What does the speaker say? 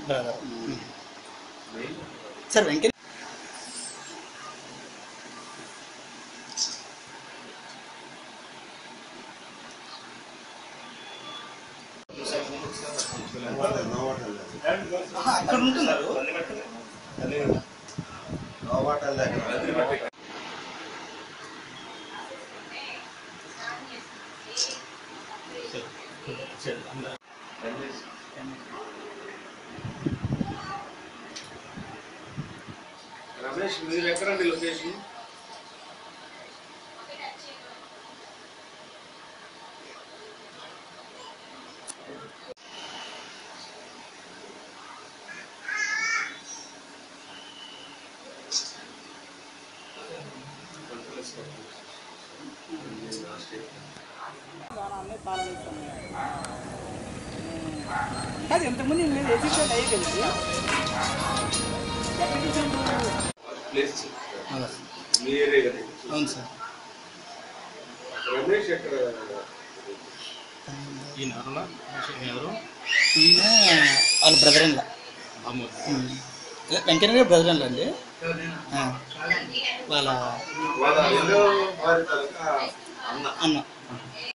Brother sir Venkata అక్కడ ఉంటున్నారు రమేష్ మీరు ఎక్కడండి లొకేషన్ కాదు ఇంతకుముందు నేను ఎడ్యుకేట్ అయ్యగలిగి ప్లేస్ మీ ఏరియా కదా అవును సార్ రమేష్ ఎక్కడ ఈయన ఎవరన్నా ఎవరు ఈయన వాళ్ళ బ్రదర్ ఇన్లా అమ్మోరు వెంకయ్య బ్రదర్ ఇన్లా అండి ఆ. వాళ్ళ వాళ్ళ రెండో భార్య తాలూకా అన్న అన్న